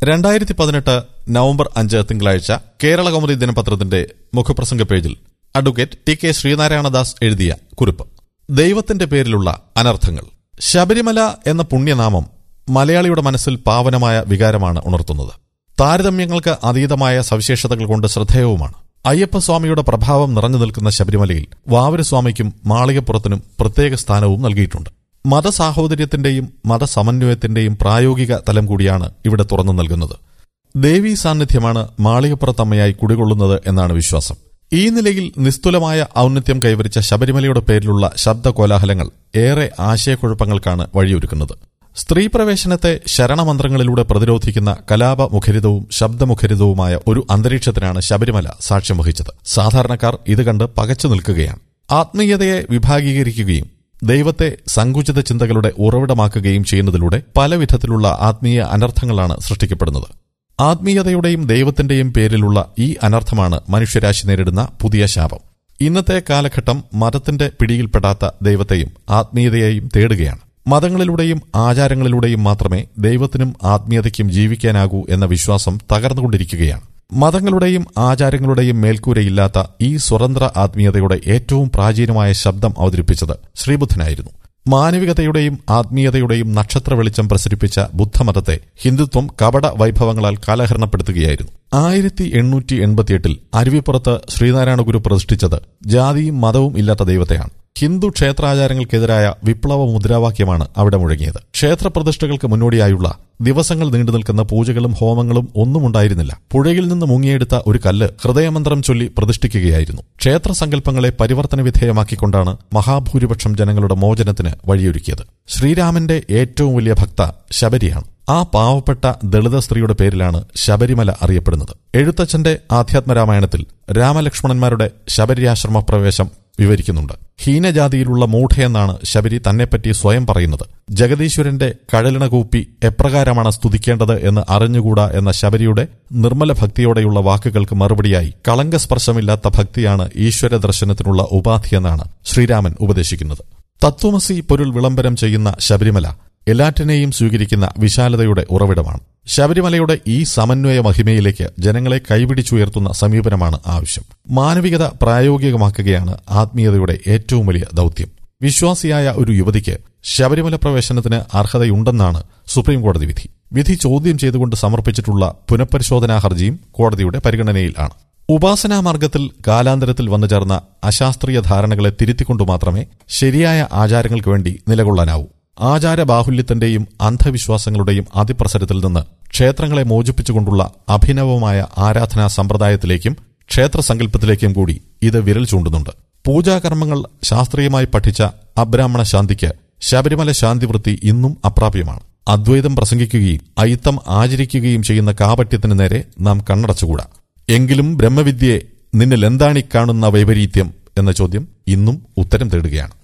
രണ്ടായിരത്തി പതിനെട്ട് നവംബർ അഞ്ച് തിങ്കളാഴ്ച കേരള കൗമുദി ദിനപത്രത്തിന്റെ മുഖപ്രസംഗ പേജിൽ അഡ്വക്കേറ്റ് ടി കെ ശ്രീനാരായണദാസ് എഴുതിയ കുറിപ്പ് ദൈവത്തിന്റെ പേരിലുള്ള അനർത്ഥങ്ങൾ ശബരിമല എന്ന പുണ്യനാമം മലയാളിയുടെ മനസ്സിൽ പാവനമായ വികാരമാണ് ഉണർത്തുന്നത് താരതമ്യങ്ങൾക്ക് അതീതമായ സവിശേഷതകൾ കൊണ്ട് ശ്രദ്ധേയവുമാണ് അയ്യപ്പസ്വാമിയുടെ പ്രഭാവം നിറഞ്ഞു നിൽക്കുന്ന ശബരിമലയിൽ വാവരസ്വാമിക്കും മാളികപ്പുറത്തിനും പ്രത്യേക സ്ഥാനവും നൽകിയിട്ടുണ്ട് മതസാഹോദര്യത്തിന്റെയും മതസമന്വയത്തിന്റെയും പ്രായോഗിക തലം കൂടിയാണ് ഇവിടെ തുറന്നു നൽകുന്നത് ദേവീ സാന്നിധ്യമാണ് മാളികപ്പുറത്തമ്മയായി കുടികൊള്ളുന്നത് എന്നാണ് വിശ്വാസം ഈ നിലയിൽ നിസ്തുലമായ ഔന്നത്യം കൈവരിച്ച ശബരിമലയുടെ പേരിലുള്ള ശബ്ദകോലാഹലങ്ങൾ ഏറെ ആശയക്കുഴപ്പങ്ങൾക്കാണ് വഴിയൊരുക്കുന്നത് സ്ത്രീ പ്രവേശനത്തെ ശരണമന്ത്രങ്ങളിലൂടെ പ്രതിരോധിക്കുന്ന കലാപമുഖരിതവും ശബ്ദമുഖരിതവുമായ ഒരു അന്തരീക്ഷത്തിനാണ് ശബരിമല സാക്ഷ്യം വഹിച്ചത് സാധാരണക്കാർ ഇത് കണ്ട് പകച്ചു നിൽക്കുകയാണ് ആത്മീയതയെ വിഭാഗീകരിക്കുകയും ദൈവത്തെ സങ്കുചിത ചിന്തകളുടെ ഉറവിടമാക്കുകയും ചെയ്യുന്നതിലൂടെ പല വിധത്തിലുള്ള ആത്മീയ അനർത്ഥങ്ങളാണ് സൃഷ്ടിക്കപ്പെടുന്നത് ആത്മീയതയുടെയും ദൈവത്തിന്റെയും പേരിലുള്ള ഈ അനർത്ഥമാണ് മനുഷ്യരാശി നേരിടുന്ന പുതിയ ശാപം ഇന്നത്തെ കാലഘട്ടം മതത്തിന്റെ പിടിയിൽപ്പെടാത്ത ദൈവത്തെയും ആത്മീയതയെയും തേടുകയാണ് മതങ്ങളിലൂടെയും ആചാരങ്ങളിലൂടെയും മാത്രമേ ദൈവത്തിനും ആത്മീയതയ്ക്കും ജീവിക്കാനാകൂ എന്ന വിശ്വാസം തകർന്നുകൊണ്ടിരിക്കുകയാണ് മതങ്ങളുടെയും ആചാരങ്ങളുടെയും മേൽക്കൂരയില്ലാത്ത ഈ സ്വതന്ത്ര ആത്മീയതയുടെ ഏറ്റവും പ്രാചീനമായ ശബ്ദം അവതരിപ്പിച്ചത് ശ്രീബുദ്ധനായിരുന്നു മാനവികതയുടെയും ആത്മീയതയുടെയും നക്ഷത്ര വെളിച്ചം പ്രസരിപ്പിച്ച ബുദ്ധമതത്തെ ഹിന്ദുത്വം കപട വൈഭവങ്ങളാൽ കാലഹരണപ്പെടുത്തുകയായിരുന്നു ആയിരത്തി എണ്ണൂറ്റി എൺപത്തിയെട്ടിൽ അരുവിപ്പുറത്ത് ശ്രീനാരായണ ഗുരു പ്രതിഷ്ഠിച്ചത് ജാതിയും മതവും ഇല്ലാത്ത ദൈവത്തെയാണ് ഹിന്ദു ക്ഷേത്രാചാരങ്ങൾക്കെതിരായ വിപ്ലവ മുദ്രാവാക്യമാണ് അവിടെ മുഴങ്ങിയത് ക്ഷേത്രപ്രതിഷ്ഠകൾക്ക് മുന്നോടിയായുള്ള ദിവസങ്ങൾ നീണ്ടു നിൽക്കുന്ന പൂജകളും ഹോമങ്ങളും ഒന്നും ഉണ്ടായിരുന്നില്ല പുഴയിൽ നിന്ന് മുങ്ങിയെടുത്ത ഒരു കല്ല് ഹൃദയമന്ത്രം ചൊല്ലി പ്രതിഷ്ഠിക്കുകയായിരുന്നു ക്ഷേത്രസങ്കല്പങ്ങളെ പരിവർത്തന വിധേയമാക്കിക്കൊണ്ടാണ് മഹാഭൂരിപക്ഷം ജനങ്ങളുടെ മോചനത്തിന് വഴിയൊരുക്കിയത് ശ്രീരാമന്റെ ഏറ്റവും വലിയ ഭക്ത ശബരിയാണ് ആ പാവപ്പെട്ട ദളിത സ്ത്രീയുടെ പേരിലാണ് ശബരിമല അറിയപ്പെടുന്നത് എഴുത്തച്ഛന്റെ ആധ്യാത്മരാമായണത്തിൽ രാമലക്ഷ്മണന്മാരുടെ ശബരിയാശ്രമ പ്രവേശം വിവരിക്കുന്നുണ്ട് ഹീനജാതിയിലുള്ള മൂഢയെന്നാണ് ശബരി തന്നെപ്പറ്റി സ്വയം പറയുന്നത് ജഗദീശ്വരന്റെ കഴലിണ കൂപ്പി എപ്രകാരമാണ് സ്തുതിക്കേണ്ടത് എന്ന് അറിഞ്ഞുകൂടാ എന്ന ശബരിയുടെ നിർമ്മല ഭക്തിയോടെയുള്ള വാക്കുകൾക്ക് മറുപടിയായി കളങ്കസ്പർശമില്ലാത്ത ഭക്തിയാണ് ഈശ്വര ദർശനത്തിനുള്ള ഉപാധിയെന്നാണ് ശ്രീരാമൻ ഉപദേശിക്കുന്നത് തത്വമസി പൊരുൾ വിളംബരം ചെയ്യുന്ന ശബരിമല എല്ലാറ്റിനെയും സ്വീകരിക്കുന്ന വിശാലതയുടെ ഉറവിടമാണ് ശബരിമലയുടെ ഈ സമന്വയ മഹിമയിലേക്ക് ജനങ്ങളെ കൈപിടിച്ചുയർത്തുന്ന സമീപനമാണ് ആവശ്യം മാനവികത പ്രായോഗികമാക്കുകയാണ് ആത്മീയതയുടെ ഏറ്റവും വലിയ ദൌത്യം വിശ്വാസിയായ ഒരു യുവതിക്ക് ശബരിമല പ്രവേശനത്തിന് അർഹതയുണ്ടെന്നാണ് സുപ്രീംകോടതി വിധി വിധി ചോദ്യം ചെയ്തുകൊണ്ട് സമർപ്പിച്ചിട്ടുള്ള പുനഃപരിശോധനാ ഹർജിയും കോടതിയുടെ പരിഗണനയിലാണ് ഉപാസനാ മാർഗത്തിൽ കാലാന്തരത്തിൽ വന്നു ചേർന്ന അശാസ്ത്രീയ ധാരണകളെ തിരുത്തിക്കൊണ്ടു മാത്രമേ ശരിയായ ആചാരങ്ങൾക്ക് വേണ്ടി നിലകൊള്ളാനാവൂ ആചാരബാഹുല്യത്തിന്റെയും അന്ധവിശ്വാസങ്ങളുടെയും അതിപ്രസരത്തിൽ നിന്ന് ക്ഷേത്രങ്ങളെ മോചിപ്പിച്ചുകൊണ്ടുള്ള അഭിനവമായ ആരാധനാ സമ്പ്രദായത്തിലേക്കും ക്ഷേത്രസങ്കല്പത്തിലേക്കും കൂടി ഇത് വിരൽ ചൂണ്ടുന്നുണ്ട് പൂജാകർമ്മങ്ങൾ ശാസ്ത്രീയമായി പഠിച്ച അബ്രാഹ്മണ ശാന്തിക്ക് ശബരിമല ശാന്തിവൃത്തി ഇന്നും അപ്രാപ്യമാണ് അദ്വൈതം പ്രസംഗിക്കുകയും അയിത്തം ആചരിക്കുകയും ചെയ്യുന്ന കാപട്യത്തിന് നേരെ നാം കണ്ണടച്ചുകൂടാ എങ്കിലും ബ്രഹ്മവിദ്യയെ നിന്നിൽ എന്താണീ കാണുന്ന വൈപരീത്യം എന്ന ചോദ്യം ഇന്നും ഉത്തരം തേടുകയാണ്